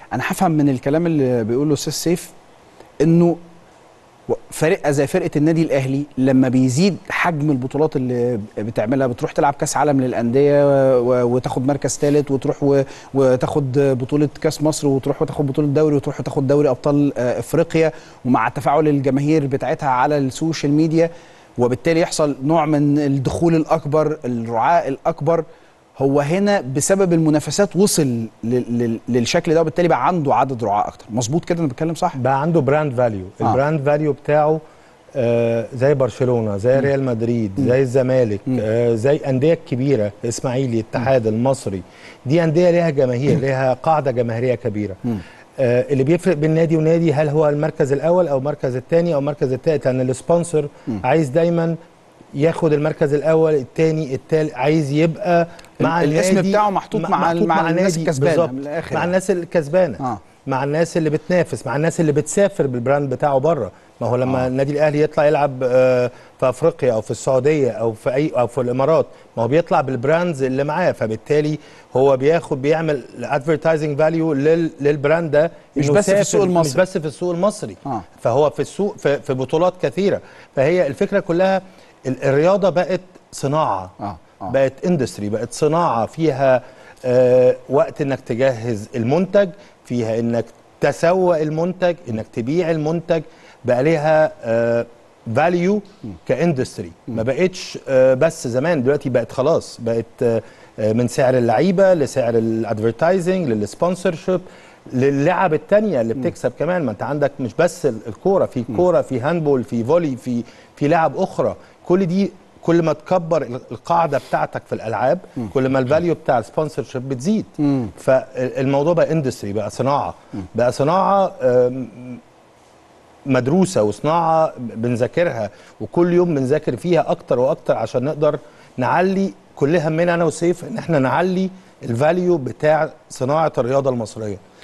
انا هفهم من الكلام اللي بيقوله استاذ سيف انه و- فرقه زي فرقه النادي الاهلي لما بيزيد حجم البطولات اللي بتعملها بتروح تلعب كاس عالم للانديه و- وتاخد مركز ثالث وتروح و- وتاخد بطوله كاس مصر وتروح وتاخد بطوله دوري وتروح وتاخد دوري ابطال آه، افريقيا ومع تفاعل الجماهير بتاعتها على السوشيال ميديا وبالتالي يحصل نوع من الدخول الاكبر الرعاء الاكبر هو هنا بسبب المنافسات وصل لل- لل- للشكل ده وبالتالي بقى عنده عدد رعاة اكتر مظبوط كده انا بتكلم صح بقى عنده براند فاليو آه. البراند فاليو بتاعه آه زي برشلونه زي ريال مدريد زي الزمالك آه زي انديه كبيره اسماعيلي الاتحاد المصري دي انديه ليها جماهير ليها قاعده جماهيريه كبيره آه اللي بيفرق بين نادي ونادي هل هو المركز الاول او المركز الثاني او المركز الثالث لان السبونسر عايز دايما ياخد المركز الاول الثاني الثالث عايز يبقى مع ال- الاسم النادي بتاعه محطوط مع ال- مع الناس نادي الكسبانة بالظبط، من الآخر مع يعني. الناس الكسبانه آه. مع الناس اللي بتنافس مع الناس اللي بتسافر بالبراند بتاعه بره ما هو لما آه. آه. النادي الاهلي يطلع يلعب آه، في افريقيا او في السعوديه او في اي او في الامارات ما هو بيطلع بالبراندز اللي معاه فبالتالي هو بياخد بيعمل ادفرتايزنج فاليو للبراند ده مش إنه بس في سافر- السوق المصري. مش بس في السوق المصري آه. فهو في السوق في, في بطولات كثيره فهي الفكره كلها ال- الرياضه بقت صناعه آه. آه. بقت اندستري بقت صناعه فيها آه وقت انك تجهز المنتج فيها انك تسوق المنتج انك تبيع المنتج بقى ليها آه فاليو كاندستري ما بقتش آه بس زمان دلوقتي بقت خلاص بقت آه آه، من سعر اللعيبه لسعر الادفرتايزنج للسبونسرشيب للعب التانية اللي بتكسب كمان ما انت عندك مش بس ال- الكوره في كوره في هاندبول في فولي في في لعب اخرى كل دي كل ما تكبر ال- القاعده بتاعتك في الالعاب كل ما الفاليو بتاع السبونسرشيب بتزيد فالموضوع بقى اندستري بقى صناعه بقى صناعه آم، مدروسه وصناعه بنذاكرها وكل يوم بنذاكر فيها اكتر واكتر عشان نقدر نعلي كل همنا انا وسيف ان احنا نعلي الفاليو بتاع صناعه الرياضه المصريه